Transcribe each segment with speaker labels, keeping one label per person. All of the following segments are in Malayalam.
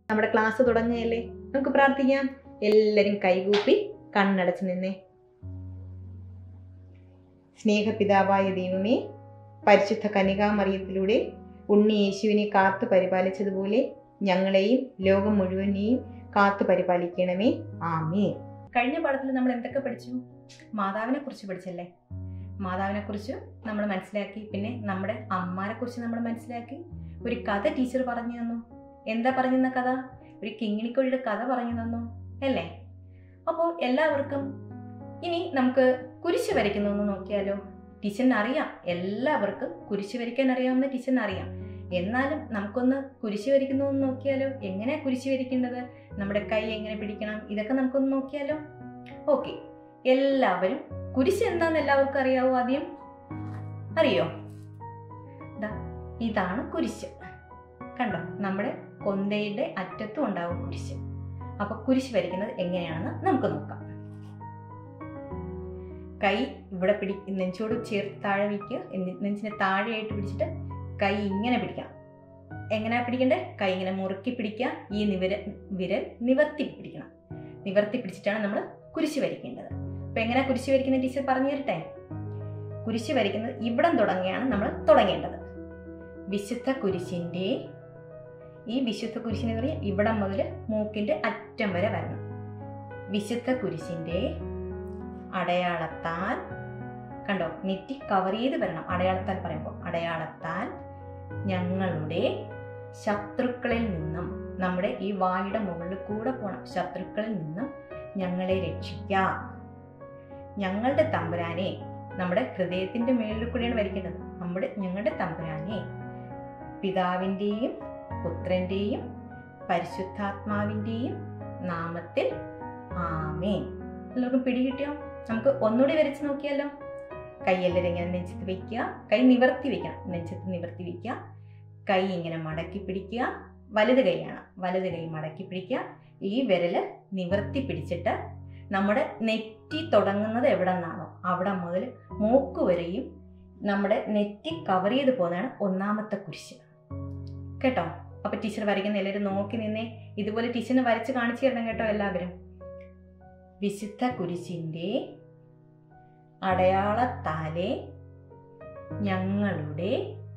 Speaker 1: നമ്മുടെ ക്ലാസ് തുടങ്ങുകയല്ലേ നമുക്ക് പ്രാർത്ഥിക്കാം എല്ലാവരും കൈകൂപ്പി കണ്ണടച്ച് നിന്നേ സ്നേഹപിതാവായ ദൈവമേ പരിശുദ്ധ കനികാമറിയത്തിലൂടെ ഉണ്ണി യേശുവിനെ കാത്തു പരിപാലിച്ചതുപോലെ ഞങ്ങളെയും ലോകം മുഴുവനെയും കാത്തു പരിപാലിക്കണമേ ആമേ കഴിഞ്ഞ പാഠത്തിൽ നമ്മൾ എന്തൊക്കെ പഠിച്ചു മാതാവിനെ കുറിച്ച് പഠിച്ചല്ലേ മാതാവിനെ കുറിച്ച് നമ്മൾ മനസ്സിലാക്കി പിന്നെ നമ്മുടെ അമ്മാനെ കുറിച്ച് നമ്മൾ മനസ്സിലാക്കി ഒരു കഥ ടീച്ചർ പറഞ്ഞു തന്നു എന്താ പറഞ്ഞു തന്ന കഥ ഒരു കിങ്ങിണിക്കൊഴിയുടെ കഥ പറഞ്ഞു തന്നു അല്ലേ അപ്പോൾ എല്ലാവർക്കും ഇനി നമുക്ക് കുരിശ് വരയ്ക്കുന്നതെന്ന് നോക്കിയാലോ ടീച്ചറിന് അറിയാം എല്ലാവർക്കും കുരിശ് വരയ്ക്കാൻ അറിയാവുന്ന ടീച്ചറിന് അറിയാം എന്നാലും നമുക്കൊന്ന് കുരിശ് വരയ്ക്കുന്നു എന്ന് നോക്കിയാലോ എങ്ങനെയാ കുരിശ് വരയ്ക്കേണ്ടത് നമ്മുടെ കൈ എങ്ങനെ പിടിക്കണം ഇതൊക്കെ നമുക്കൊന്ന് നോക്കിയാലോ ഓക്കെ എല്ലാവരും കുരിശ് എന്താന്ന് എല്ലാവർക്കും അറിയാവോ ആദ്യം അറിയോ ദാ, ഇതാണ് കുരിശ് കണ്ടോ നമ്മുടെ കൊന്തയുടെ അറ്റത്തും ഉണ്ടാവും കുരിശ് അപ്പൊ കുരിശ് വരയ്ക്കുന്നത് എങ്ങനെയാണെന്ന് നമുക്ക് നോക്കാം കൈ ഇവിടെ പിടി നെഞ്ചോട് ചേർത്ത് താഴെ വയ്ക്കുക എന്നി- നെഞ്ചിനെ താഴെയായിട്ട് പിടിച്ചിട്ട് കൈ ഇങ്ങനെ പിടിക്കണം എങ്ങനെയാ പിടിക്കണ്ടേ കൈ ഇങ്ങനെ മുറുക്കി പിടിക്കുക ഈ നിവര വിരൽ നിവർത്തി പിടിക്കണം നിവർത്തി പിടിച്ചിട്ടാണ് നമ്മൾ കുരിശ് വരയ്ക്കേണ്ടത് അപ്പൊ എങ്ങനെയാ കുരിശ് വരയ്ക്കുന്ന ടീച്ചർ പറഞ്ഞു തരട്ടെ കുരിശ് വരയ്ക്കുന്നത് ഇവിടം തുടങ്ങിയാണ് നമ്മൾ തുടങ്ങേണ്ടത് വിശുദ്ധ കുരിശിന്റെ ഈ വിശുദ്ധ കുരിശിനെ പറയാം ഇവിടം മുതൽ മൂക്കിന്റെ അറ്റം വരെ വരണം വിശുദ്ധ കുരിശിന്റെ അടയാളത്താൽ കണ്ടോ നെറ്റി കവർ ചെയ്ത് വരണം അടയാളത്താൽ പറയുമ്പോൾ അടയാളത്താൽ ഞങ്ങളുടെ ശത്രുക്കളിൽ നിന്നും നമ്മുടെ ഈ വായുടെ മുകളിൽ കൂടെ പോണം ശത്രുക്കളിൽ നിന്നും ഞങ്ങളെ രക്ഷിക്കാം ഞങ്ങളുടെ തമ്പുരാനെ നമ്മുടെ ഹൃദയത്തിന്റെ മേളിൽ കൂടെയാണ് വരയ്ക്കേണ്ടത് നമ്മുടെ ഞങ്ങളുടെ തമ്പുരാനെ പിതാവിൻ്റെയും പുത്രൻ്റെയും പരിശുദ്ധാത്മാവിൻ്റെയും നാമത്തിൽ ആമേൻ എല്ലാവർക്കും പിടികിട്ടിയോ നമുക്ക് ഒന്നുകൂടി വരച്ച് നോക്കിയാലോ കൈയെല്ലാവരും ഇങ്ങനെ നെഞ്ചത്ത് വെക്കുക കൈ നിവർത്തി വെക്കണം നെഞ്ചത്ത് നിവർത്തി വെക്കുക കൈ ഇങ്ങനെ മടക്കി പിടിക്കുക വലത് കൈയാണ് വലത് കൈ മടക്കി പിടിക്കുക ഈ വിരല് നിവർത്തി പിടിച്ചിട്ട് നമ്മുടെ നെറ്റി തുടങ്ങുന്നത് എവിടെ നിന്നാണോ അവിടെ മുതൽ മൂക്ക് വരെയും നമ്മുടെ നെറ്റി കവർ ചെയ്ത് പോകുന്നതാണ് ഒന്നാമത്തെ കുരിശ് കേട്ടോ അപ്പൊ ടീച്ചർ വരയ്ക്കുന്ന എല്ലാവരും നോക്കി നിന്നേ ഇതുപോലെ ടീച്ചറിന് വരച്ച് കാണിച്ചു തരണം കേട്ടോ എല്ലാവരും വിശുദ്ധ കുരിശിന്റെ അടയാളത്താലെ ഞങ്ങളുടെ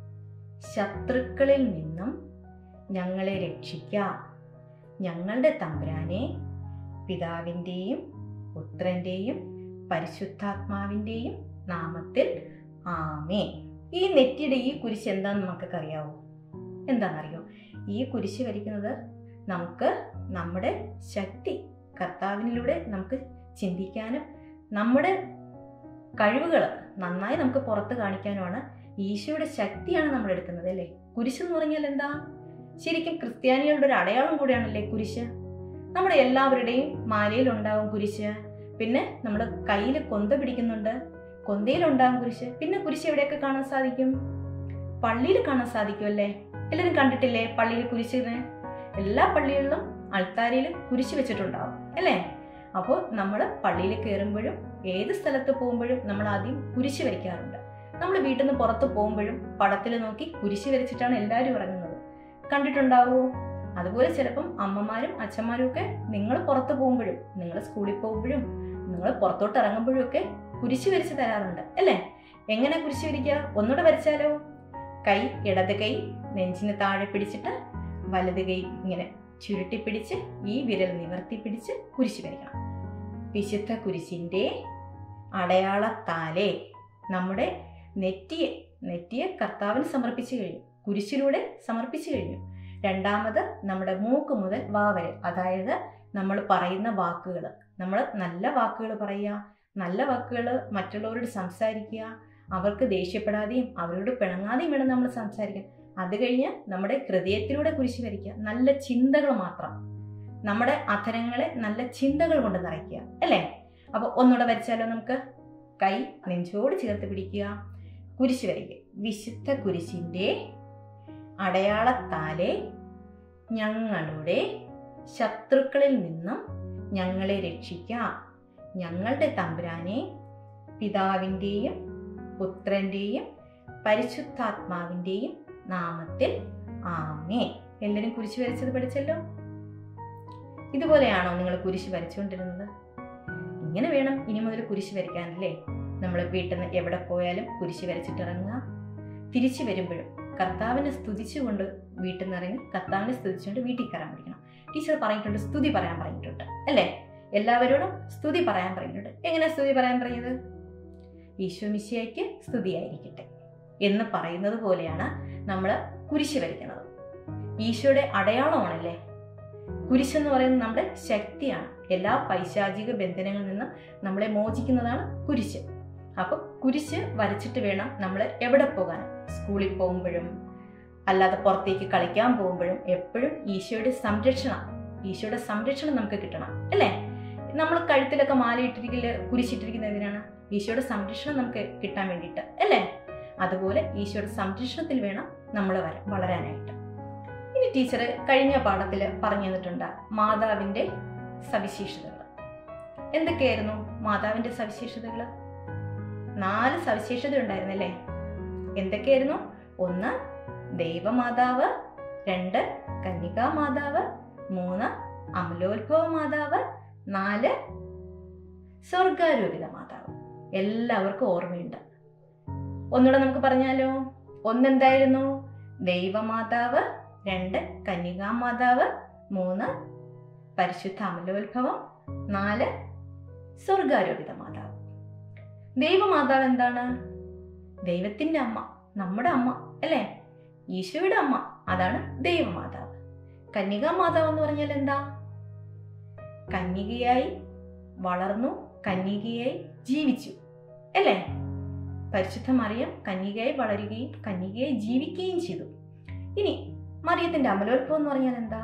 Speaker 1: ശത്രുക്കളിൽ നിന്നും ഞങ്ങളെ രക്ഷിക്കാം ഞങ്ങളുടെ തമ്പുരാനെ പിതാവിൻ്റെയും പുത്രൻ്റെയും പരിശുദ്ധാത്മാവിൻ്റെയും നാമത്തിൽ ആമേ ഈ നെറ്റിയുടെ ഈ കുരിശ് എന്താണെന്ന് നമുക്കൊക്കെ അറിയാവോ എന്താണെന്നറിയോ ഈ കുരിശ് വരയ്ക്കുന്നത് നമുക്ക് നമ്മുടെ ശക്തി കർത്താവിനിലൂടെ നമുക്ക് ചിന്തിക്കാനും നമ്മുടെ കഴിവുകൾ നന്നായി നമുക്ക് പുറത്ത് കാണിക്കാനുമാണ് ഈശോയുടെ ശക്തിയാണ് നമ്മൾ എടുക്കുന്നത് അല്ലേ കുരിശ് എന്ന് പറഞ്ഞാൽ എന്താ ശരിക്കും ക്രിസ്ത്യാനികളുടെ ഒരു അടയാളം കൂടിയാണല്ലേ കുരിശ് നമ്മുടെ എല്ലാവരുടെയും മാലയിൽ ഉണ്ടാവും കുരിശ് പിന്നെ നമ്മുടെ കയ്യിൽ കൊന്ത പിടിക്കുന്നുണ്ട് കൊന്തയിലുണ്ടാകും കുരിശ് പിന്നെ കുരിശ് എവിടെയൊക്കെ കാണാൻ സാധിക്കും പള്ളിയിൽ കാണാൻ സാധിക്കും അല്ലേ എല്ലാവരും കണ്ടിട്ടില്ലേ പള്ളിയിൽ കുരിശിന് എല്ലാ പള്ളികളിലും അൾത്താരയിലും കുരിശ് വെച്ചിട്ടുണ്ടാവും അല്ലേ അപ്പോൾ നമ്മൾ പള്ളിയിൽ കയറുമ്പോഴും ഏത് സ്ഥലത്ത് പോകുമ്പോഴും നമ്മൾ ആദ്യം കുരിശ് വരയ്ക്കാറുണ്ട് നമ്മൾ വീട്ടിൽ നിന്ന് പുറത്ത് പോകുമ്പോഴും പടത്തിൽ നോക്കി കുരിശ് വരച്ചിട്ടാണ് എല്ലാവരും ഇറങ്ങുന്നത് കണ്ടിട്ടുണ്ടാവുമോ അതുപോലെ ചിലപ്പം അമ്മമാരും അച്ഛന്മാരും ഒക്കെ നിങ്ങൾ പുറത്ത് പോകുമ്പോഴും നിങ്ങൾ സ്കൂളിൽ പോകുമ്പോഴും നിങ്ങൾ പുറത്തോട്ട് ഇറങ്ങുമ്പോഴും ഒക്കെ കുരിശ് വരച്ച് തരാറുണ്ട് അല്ലേ എങ്ങനെ കുരിശ് വരയ്ക്കുക ഒന്നുകൂടെ വരച്ചാലോ കൈ ഇടത് കൈ നെഞ്ചിന് താഴെ പിടിച്ചിട്ട് വലത് കൈ ഇങ്ങനെ ചുരുട്ടി പിടിച്ച് ഈ വിരൽ നിവർത്തി പിടിച്ച് കുരിശ് വരയ്ക്കണം വിശുദ്ധ കുരിശിന്റെ അടയാളത്താലെ നമ്മുടെ നെറ്റിയെ നെറ്റിയെ കർത്താവിന് സമർപ്പിച്ചു കഴിഞ്ഞു കുരിശിലൂടെ സമർപ്പിച്ചു കഴിഞ്ഞു രണ്ടാമത് നമ്മുടെ മൂക്ക് മുതൽ വാ വരെ അതായത് നമ്മൾ പറയുന്ന വാക്കുകൾ നമ്മൾ നല്ല വാക്കുകൾ പറയുക നല്ല വാക്കുകൾ മറ്റുള്ളവരോട് സംസാരിക്കുക അവർക്ക് ദേഷ്യപ്പെടാതെയും അവരോട് പിണങ്ങാതെയും വേണം നമ്മൾ സംസാരിക്കാൻ അത് കഴിഞ്ഞ് നമ്മുടെ ഹൃദയത്തിലൂടെ കുരിശ് വരയ്ക്കുക നല്ല ചിന്തകൾ മാത്രം നമ്മുടെ അധരങ്ങളെ നല്ല ചിന്തകൾ കൊണ്ട് നിറയ്ക്കുക അല്ലേ അപ്പോൾ ഒന്നുകൂടെ വരച്ചാലോ നമുക്ക് കൈ നെഞ്ചോട് ചേർത്ത് പിടിക്കുക കുരിശ് വരയ്ക്കുക വിശുദ്ധ കുരിശിൻ്റെ അടയാളത്താലെ ഞങ്ങളുടെ ശത്രുക്കളിൽ നിന്നും ഞങ്ങളെ രക്ഷിക്കാം ഞങ്ങളുടെ തമ്പുരാനെ പിതാവിൻ്റെയും പുത്രൻ്റെയും പരിശുദ്ധാത്മാവിൻ്റെയും നാമത്തിൽ ആമേ എല്ലാവരും കുരിശ് വരച്ചത് പഠിച്ചല്ലോ ഇതുപോലെയാണോ നിങ്ങൾ കുരിശ് വരച്ചുകൊണ്ടിരുന്നത് ഇങ്ങനെ വേണം ഇനി മുതൽ കുരിശ് വരയ്ക്കാനല്ലേ നമ്മൾ വീട്ടിൽ നിന്ന് എവിടെ പോയാലും കുരിശ് വരച്ചിട്ടിറങ്ങുക തിരിച്ചു വരുമ്പോഴും കർത്താവിനെ സ്തുതിച്ചുകൊണ്ട് വീട്ടിൽ നിന്ന് ഇറങ്ങി കർത്താവിനെ സ്തുതിച്ചുകൊണ്ട് വീട്ടിൽ കയറാൻ പഠിക്കണം ടീച്ചർ പറഞ്ഞിട്ടുണ്ട് സ്തുതി പറയാൻ പറഞ്ഞിട്ടുണ്ട് അല്ലേ എല്ലാവരോടും സ്തുതി പറയാൻ പറഞ്ഞിട്ടുണ്ട് എങ്ങനെ സ്തുതി പറയാൻ പറഞ്ഞത് ഈശോ മിശിയയ്ക്ക് സ്തുതിയായിരിക്കട്ടെ എന്ന് പറയുന്നത് പോലെയാണ് നമ്മൾ കുരിശ് വരയ്ക്കുന്നത് ഈശോയുടെ അടയാളമാണല്ലേ കുരിശ് എന്ന് പറയുന്നത് നമ്മുടെ ശക്തിയാണ് എല്ലാ പൈശാചിക ബന്ധനങ്ങളിൽ നിന്നും നമ്മളെ മോചിക്കുന്നതാണ് കുരിശ് അപ്പൊ കുരിശ് വരച്ചിട്ട് വേണം നമ്മൾ എവിടെ പോകാൻ സ്കൂളിൽ പോകുമ്പോഴും അല്ലാതെ പുറത്തേക്ക് കളിക്കാൻ പോകുമ്പോഴും എപ്പോഴും ഈശോയുടെ സംരക്ഷണം ഈശോയുടെ സംരക്ഷണം നമുക്ക് കിട്ടണം അല്ലേ നമ്മൾ കഴുത്തിലൊക്കെ മാല ഇട്ടിരിക്കല് കുരിശിട്ടിരിക്കുന്നത് എന്തിനാണ് ഈശോയുടെ സംരക്ഷണം നമുക്ക് കിട്ടാൻ വേണ്ടിയിട്ട് അല്ലേ അതുപോലെ ഈശോയുടെ സംരക്ഷണത്തിൽ വേണം നമ്മൾ വര വളരാനായിട്ട് ഇനി ടീച്ചർ കഴിഞ്ഞ പാഠത്തിൽ പറഞ്ഞു തന്നിട്ടുണ്ട് മാതാവിന്റെ സവിശേഷതകൾ എന്തൊക്കെയായിരുന്നു മാതാവിന്റെ സവിശേഷതകൾ നാല് സവിശേഷത ഉണ്ടായിരുന്നല്ലേ എന്തൊക്കെയായിരുന്നു ഒന്ന് ദൈവമാതാവ് രണ്ട് കന്യകാ മാതാവ് മൂന്ന് അമലോത്ഭവ മാതാവ് നാല് സ്വർഗാരൂപിത മാതാവ് എല്ലാവർക്കും ഓർമ്മയുണ്ട് ഒന്നുകൂടെ നമുക്ക് പറഞ്ഞാലോ ഒന്നെന്തായിരുന്നു ദൈവമാതാവ് രണ്ട് കന്യകാ മാതാവ് മൂന്ന് പരിശുദ്ധ അമലോത്ഭവം നാല് സ്വർഗാരോപിത മാതാവ് ദൈവമാതാവ് എന്താണ് ദൈവത്തിന്റെ അമ്മ നമ്മുടെ അമ്മ അല്ലേ ഈശോയുടെ അമ്മ അതാണ് ദൈവമാതാവ് കന്യകാ മാതാവ് എന്ന് പറഞ്ഞാൽ എന്താ കന്യകയായി വളർന്നു കന്യകയായി ജീവിച്ചു അല്ലേ പരിശുദ്ധ മറിയം കന്യകയായി വളരുകയും കന്യകയായി ജീവിക്കുകയും ചെയ്തു ഇനി മറിയത്തിന്റെ അമലോത്ഭവം എന്ന് പറഞ്ഞാൽ എന്താ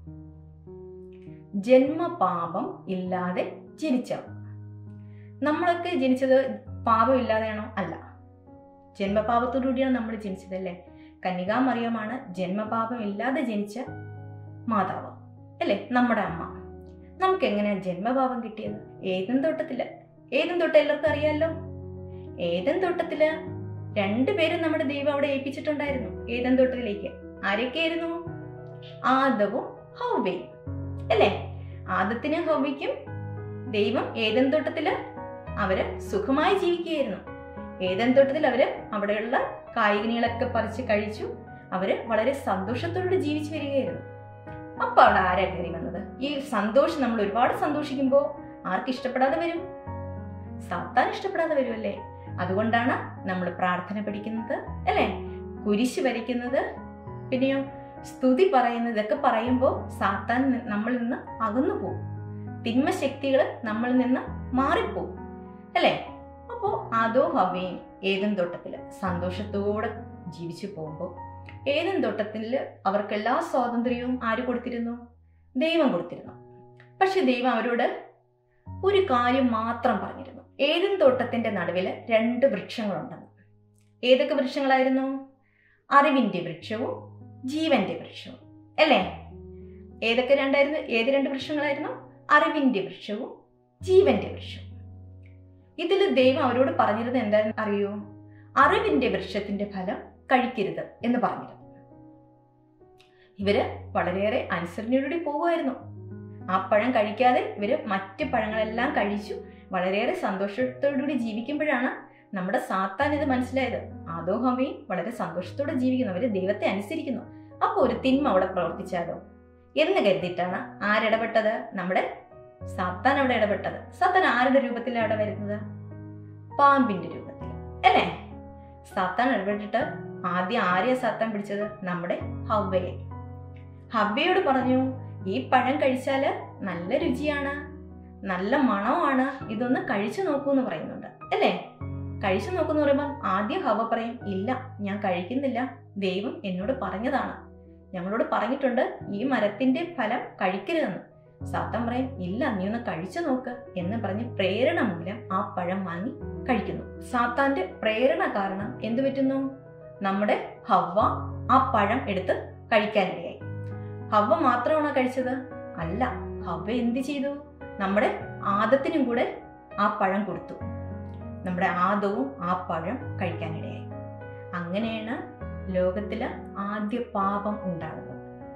Speaker 1: ജന്മപാപം ഇല്ലാതെ ജനിച്ചവർ നമ്മളൊക്കെ ജനിച്ചത് പാപം ഇല്ലാതെയാണോ അല്ല ജന്മപാപത്തോടുകൂടിയാണ് നമ്മൾ ജനിച്ചതല്ലേ കന്യകാ മറിയമാണ് ജന്മപാപം ഇല്ലാതെ ജനിച്ച മാതാവ് അല്ലേ നമ്മുടെ അമ്മ നമുക്ക് എങ്ങനെയാ ജന്മപാപം കിട്ടിയത് ഏതും തോട്ടത്തില് ഏതും തോട്ടം എല്ലാവർക്കും അറിയാലോ ഏതൻ തോട്ടത്തില് രണ്ടുപേരും നമ്മുടെ ദൈവം അവിടെ ഏൽപ്പിച്ചിട്ടുണ്ടായിരുന്നു ഏതൻ തോട്ടത്തിലേക്ക് ആരൊക്കെയായിരുന്നു ആദവും ഹൗവയും അല്ലേ ആദത്തിനും ഹൗവയ്ക്കും ദൈവം ഏതൻ തോട്ടത്തില് അവര് സുഖമായി ജീവിക്കുകയായിരുന്നു ഏതൻ തോട്ടത്തിൽ അവര് അവിടെയുള്ള കായികനികളൊക്കെ പറിച്ച് കഴിച്ചു അവര് വളരെ സന്തോഷത്തോടെ ജീവിച്ചു വരികയായിരുന്നു അപ്പൊ അവിടെ ആരാ കയറി വന്നത് ഈ സന്തോഷം നമ്മൾ ഒരുപാട് സന്തോഷിക്കുമ്പോൾ ആർക്ക് ഇഷ്ടപ്പെടാതെ വരും സാത്താൻ ഇഷ്ടപ്പെടാതെ വരുമല്ലേ അതുകൊണ്ടാണ് നമ്മൾ പ്രാർത്ഥന പഠിക്കുന്നത് അല്ലേ കുരിശ് വരയ്ക്കുന്നത് പിന്നെയോ സ്തുതി പറയുന്നത് ഇതൊക്കെ പറയുമ്പോൾ സാത്താൻ നി- നമ്മളിൽ നിന്ന് അകന്നു പോകും തിന്മ ശക്തികൾ നമ്മളിൽ നിന്ന് മാറിപ്പോവും അല്ലേ അപ്പോൾ അതോ ഹവയും ഏതും തോട്ടത്തില് സന്തോഷത്തോടെ ജീവിച്ചു പോകുമ്പോൾ ഏതും തോട്ടത്തിൽ അവർക്ക് എല്ലാ സ്വാതന്ത്ര്യവും ആര് കൊടുത്തിരുന്നു ദൈവം കൊടുത്തിരുന്നു പക്ഷെ ദൈവം അവരോട് ഒരു കാര്യം മാത്രം പറഞ്ഞിരുന്നു ഏതും തോട്ടത്തിന്റെ നടുവിൽ രണ്ട് വൃക്ഷങ്ങളുണ്ടെന്ന് ഏതൊക്കെ വൃക്ഷങ്ങളായിരുന്നു അറിവിന്റെ വൃക്ഷവും ജീവന്റെ വൃക്ഷവും അല്ലേ ഏതൊക്കെ രണ്ടായിരുന്നു ഏത് രണ്ട് വൃക്ഷങ്ങളായിരുന്നു അറിവിന്റെ വൃക്ഷവും ജീവന്റെ വൃക്ഷവും ഇതിൽ ദൈവം അവരോട് പറഞ്ഞിരുന്നത് എന്താണെന്ന് അറിയോ അറിവിന്റെ വൃക്ഷത്തിന്റെ ഫലം കഴിക്കരുത് എന്ന് പറഞ്ഞിരുന്നു ഇവര് വളരെയേറെ അനുസരണയോടുകൂടി പോകുമായിരുന്നു ആ പഴം കഴിക്കാതെ ഇവര് മറ്റ് പഴങ്ങളെല്ലാം കഴിച്ചു വളരെയേറെ സന്തോഷത്തോടുകൂടി ജീവിക്കുമ്പോഴാണ് നമ്മുടെ സാത്താൻ ഇത് മനസ്സിലായത് ആദോ ഹവയും വളരെ സന്തോഷത്തോടെ ജീവിക്കുന്നു അവര് ദൈവത്തെ അനുസരിക്കുന്നു അപ്പോൾ ഒരു തിന്മ അവിടെ പ്രവർത്തിച്ചാലോ എന്ന് കരുതിയിട്ടാണ് ആരിടപെട്ടത് നമ്മുടെ സാത്താൻ അവിടെ ഇടപെട്ടത് സാത്താൻ ആരുടെ രൂപത്തിലാണ് അവിടെ വരുന്നത് പാമ്പിന്റെ രൂപത്തിൽ അല്ലേ സാത്താൻ ഇടപെട്ടിട്ട് ആദ്യം ആരെയാ സാത്താൻ പിടിച്ചത് നമ്മുടെ ഹവ്വയെ ഹവ്വയോട് പറഞ്ഞു ഈ പഴം കഴിച്ചാല് നല്ല രുചിയാണ് നല്ല മണമാണ് ഇതൊന്ന് കഴിച്ചു നോക്കൂ എന്ന് പറയുന്നുണ്ട് അല്ലേ കഴിച്ചു നോക്കുന്നു പറയുമ്പോൾ ആദ്യം ഹവ പറയും ഇല്ല ഞാൻ കഴിക്കുന്നില്ല ദൈവം എന്നോട് പറഞ്ഞതാണ് ഞങ്ങളോട് പറഞ്ഞിട്ടുണ്ട് ഈ മരത്തിന്റെ ഫലം കഴിക്കരുതെന്ന് സാത്താൻ പറയും ഇല്ല നീ ഒന്ന് കഴിച്ചു നോക്ക് എന്ന് പറഞ്ഞ് പ്രേരണ മൂലം ആ പഴം വാങ്ങി കഴിക്കുന്നു സാത്താന്റെ പ്രേരണ കാരണം എന്തു പറ്റുന്നു നമ്മുടെ ഹവ്വ ആ പഴം എടുത്ത് കഴിക്കാനിടയായി ഹവ്വ മാത്രമാണോ കഴിച്ചത് അല്ല ഹവ്വ എന്ത് ചെയ്തു നമ്മുടെ ആദത്തിനും കൂടെ ആ പഴം കൊടുത്തു നമ്മുടെ ആദവും ആ പഴം കഴിക്കാനിടയായി അങ്ങനെയാണ് ലോകത്തില് ആദ്യ പാപം ഉണ്ടാകുന്നത്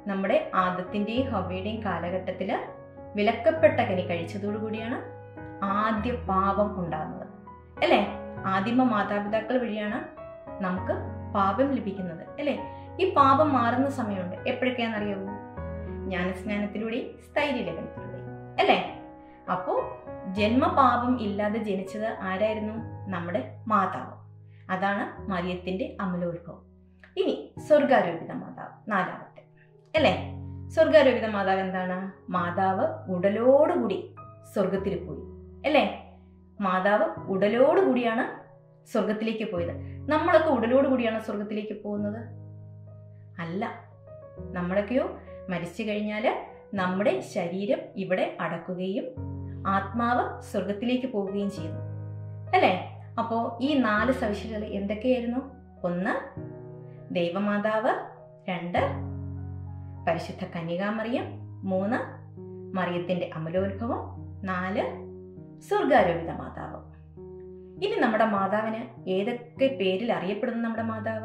Speaker 1: നമ്മുടെ ആദത്തിൻ്റെയും ഹവയുടെയും കാലഘട്ടത്തിൽ വിലക്കപ്പെട്ട കനി കഴിച്ചതോടുകൂടിയാണ് ആദ്യ പാപം ഉണ്ടാകുന്നത് അല്ലേ ആദിമ മാതാപിതാക്കൾ വഴിയാണ് നമുക്ക് പാപം ലഭിക്കുന്നത് അല്ലേ ഈ പാപം മാറുന്ന സമയമുണ്ട് എപ്പോഴൊക്കെയാണെന്നറിയാവൂ ജ്ഞാനസ്നാനത്തിലൂടെയും സ്ഥൈര്യലേഖനത്തിലൂടെയും അല്ലേ അപ്പോൾ ജന്മപാപം ഇല്ലാതെ ജനിച്ചത് ആരായിരുന്നു നമ്മുടെ മാതാവ് അതാണ് മറിയത്തിന്റെ അമലോത്ഭവം ഇനി സ്വർഗാരോപിത മാതാവ് നാലാമത്തെ അല്ലേ സ്വർഗാരോപിത മാതാവ് എന്താണ് മാതാവ് ഉടലോടുകൂടി സ്വർഗത്തിൽ പോയി അല്ലേ മാതാവ് ഉടലോടുകൂടിയാണ് സ്വർഗത്തിലേക്ക് പോയത് നമ്മളൊക്കെ ഉടലോടുകൂടിയാണ് സ്വർഗത്തിലേക്ക് പോകുന്നത് അല്ല നമ്മളൊക്കെയോ മരിച്ചു കഴിഞ്ഞാൽ നമ്മുടെ ശരീരം ഇവിടെ അടക്കുകയും ആത്മാവ് സ്വർഗത്തിലേക്ക് പോവുകയും ചെയ്യുന്നു അല്ലേ അപ്പോൾ ഈ നാല് സവിശേഷതകൾ എന്തൊക്കെയായിരുന്നു ഒന്ന് ദൈവമാതാവ് രണ്ട് പരിശുദ്ധ കന്യകാമറിയം മൂന്ന് മറിയത്തിന്റെ അമലോത്ഭവം നാല് സ്വർഗാരോപിത മാതാവ് ഇനി നമ്മുടെ മാതാവിന് ഏതൊക്കെ പേരിൽ അറിയപ്പെടുന്നു നമ്മുടെ മാതാവ്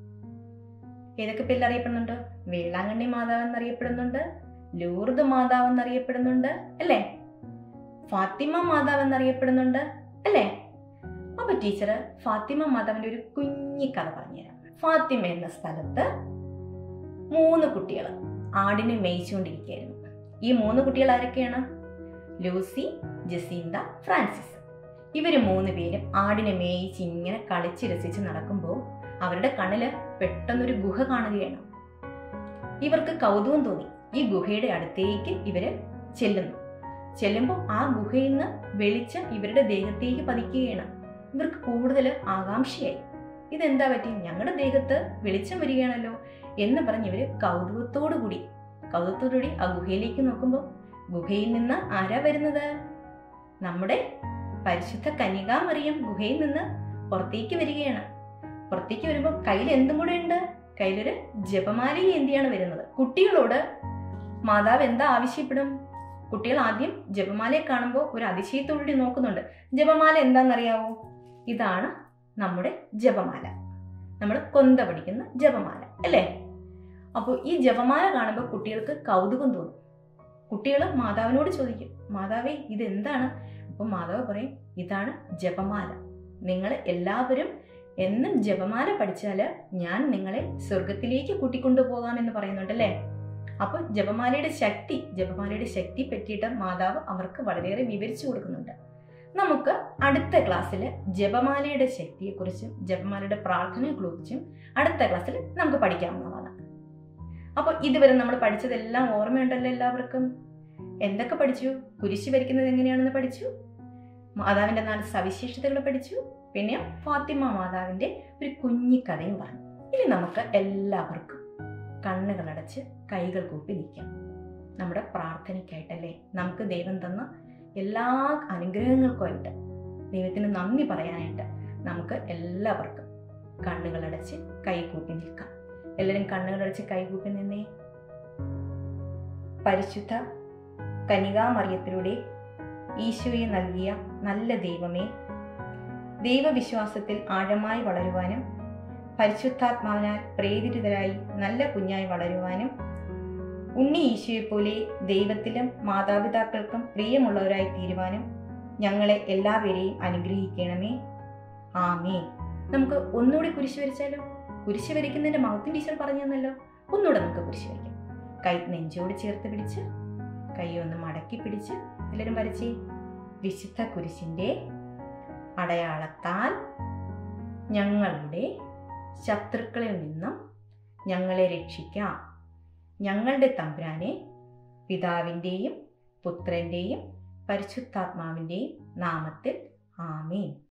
Speaker 1: ഏതൊക്കെ പേരിൽ അറിയപ്പെടുന്നുണ്ട് വേളാങ്കണ്ണി മാതാവ് എന്നറിയപ്പെടുന്നുണ്ട് ലൂർദ് മാതാവ് എന്നറിയപ്പെടുന്നുണ്ട് അല്ലേ ഫാത്തിമ മാതാവ് എന്നറിയപ്പെടുന്നുണ്ട് അല്ലേ അപ്പൊ ടീച്ചർ ഫാത്തിമ മാതാവിന്റെ ഒരു കുഞ്ഞി കഥ പറഞ്ഞുതരാം ഫാത്തിമ എന്ന സ്ഥലത്ത് മൂന്ന് കുട്ടികൾ ആടിനെ മേയിച്ചുകൊണ്ടിരിക്കുകയായിരുന്നു ഈ മൂന്ന് കുട്ടികൾ ആരൊക്കെയാണ് ലൂസി ജസീന്ത ഫ്രാൻസിസ് ഇവര് മൂന്ന് പേരും ആടിനെ മേയിച്ച് ഇങ്ങനെ കളിച്ച് രസിച്ച് നടക്കുമ്പോൾ അവരുടെ കണ്ണില് പെട്ടെന്നൊരു ഗുഹ കാണുകയാണ് ഇവർക്ക് കൗതുകം തോന്നി ഈ ഗുഹയുടെ അടുത്തേക്ക് ഇവര് ചെല്ലുന്നു ചെല്ലുമ്പോൾ ആ ഗുഹയിൽ നിന്ന് വെളിച്ചം ഇവരുടെ ദേഹത്തേക്ക് പതിക്കുകയാണ് ഇവർക്ക് കൂടുതൽ ആകാംക്ഷയായി ഇതെന്താ പറ്റി ഞങ്ങളുടെ ദേഹത്ത് വെളിച്ചം വരികയാണല്ലോ എന്ന് പറഞ്ഞ് ഇവര് കൗതുകത്തോടു കൂടി കൗതുകത്തോടുകൂടി ആ ഗുഹയിലേക്ക് നോക്കുമ്പോൾ ഗുഹയിൽ നിന്ന് ആരാ വരുന്നത് നമ്മുടെ പരിശുദ്ധ കന്യകാമറിയം ഗുഹയിൽ നിന്ന് പുറത്തേക്ക് വരികയാണ് പുറത്തേക്ക് വരുമ്പോൾ കയ്യിൽ എന്തും കൂടെ ഉണ്ട് കയ്യിലൊരു ജപമാലയും എന്തിയാണ് വരുന്നത് കുട്ടികളോട് മാതാവ് എന്താ ആവശ്യപ്പെടും കുട്ടികൾ ആദ്യം ജപമാലയെ കാണുമ്പോൾ ഒരു അതിശയത്തോടുകൂടി നോക്കുന്നുണ്ട് ജപമാല എന്താണെന്നറിയാവോ ഇതാണ് നമ്മുടെ ജപമാല നമ്മൾ കൊന്ത പഠിക്കുന്ന ജപമാല അല്ലേ അപ്പോൾ ഈ ജപമാല കാണുമ്പോൾ കുട്ടികൾക്ക് കൗതുകം തോന്നും കുട്ടികൾ മാതാവിനോട് ചോദിക്കും മാതാവേ ഇതെന്താണ് അപ്പോൾ മാതാവ് പറയും ഇതാണ് ജപമാല നിങ്ങൾ എല്ലാവരും എന്നും ജപമാല പഠിച്ചാൽ ഞാൻ നിങ്ങളെ സ്വർഗത്തിലേക്ക് കൂട്ടിക്കൊണ്ടുപോകാമെന്ന് പറയുന്നുണ്ട് അല്ലേ അപ്പോൾ ജപമാലയുടെ ശക്തി ജപമാലയുടെ ശക്തി പറ്റിയിട്ട് മാതാവ് അവർക്ക് വളരെയേറെ വിവരിച്ചു കൊടുക്കുന്നുണ്ട് നമുക്ക് അടുത്ത ക്ലാസ്സിൽ ജപമാലയുടെ ശക്തിയെക്കുറിച്ചും ജപമാലയുടെ പ്രാർത്ഥനയെക്കുറിച്ചും അടുത്ത ക്ലാസ്സിൽ നമുക്ക് പഠിക്കാവുന്നതാണ് അപ്പോൾ ഇതുവരെ നമ്മൾ പഠിച്ചതെല്ലാം ഓർമ്മയുണ്ടല്ലോ എല്ലാവർക്കും എന്തൊക്കെ പഠിച്ചു കുരിശ് വരയ്ക്കുന്നത് എങ്ങനെയാണെന്ന് പഠിച്ചു മാതാവിൻ്റെ നാല് സവിശേഷതകൾ പഠിച്ചു പിന്നെ ഫാത്തിമ മാതാവിൻ്റെ ഒരു കുഞ്ഞിക്കഥയും പറഞ്ഞു ഇനി നമുക്ക് എല്ലാവർക്കും കണ്ണുകളടച്ച് കൈകൾ കൂപ്പി നിൽക്കാം നമ്മുടെ പ്രാർത്ഥനയ്ക്കായിട്ടല്ലേ നമുക്ക് ദൈവം തന്ന എല്ലാ അനുഗ്രഹങ്ങൾക്കുമായിട്ട് ദൈവത്തിന് നന്ദി പറയാനായിട്ട് നമുക്ക് എല്ലാവർക്കും കണ്ണുകളടച്ച് കൈ കൂപ്പി നിൽക്കാം എല്ലാവരും കണ്ണുകളടച്ച് കൈ കൂപ്പി നിന്നേ പരിശുദ്ധ കനികാമറിയത്തിലൂടെ ഈശോയെ നൽകിയ നല്ല ദൈവമേ ദൈവവിശ്വാസത്തിൽ ആഴമായി വളരുവാനും പരിശുദ്ധാത്മാവിനാൽ പ്രേരിതരായി നല്ല കുഞ്ഞായി വളരുവാനും ഉണ്ണി ഈശോയെപ്പോലെ ദൈവത്തിലും മാതാപിതാക്കൾക്കും പ്രിയമുള്ളവരായി തീരുവാനും ഞങ്ങളെ എല്ലാവരെയും അനുഗ്രഹിക്കണമേ ആമേ നമുക്ക് ഒന്നുകൂടി കുരിശ് വരച്ചാലോ കുരിശ് വരയ്ക്കുന്നതിന്റെ മഹത്വം ടീച്ചർ പറഞ്ഞു തന്നല്ലോ ഒന്നുകൂടെ നമുക്ക് കുരിശ് വരയ്ക്കാം കൈ നെഞ്ചോട് ചേർത്ത് പിടിച്ച് കൈ ഒന്ന് മടക്കി പിടിച്ച് എല്ലാവരും വരച്ചേ വിശുദ്ധ കുരിശിന്റെ അടയാളത്താൽ ഞങ്ങളുടെ ശത്രുക്കളിൽ നിന്നും ഞങ്ങളെ രക്ഷിക്കാം ഞങ്ങളുടെ തമ്പുരാനെ പിതാവിൻ്റെയും പുത്രൻ്റെയും പരിശുദ്ധാത്മാവിൻ്റെയും നാമത്തിൽ ആമേൻ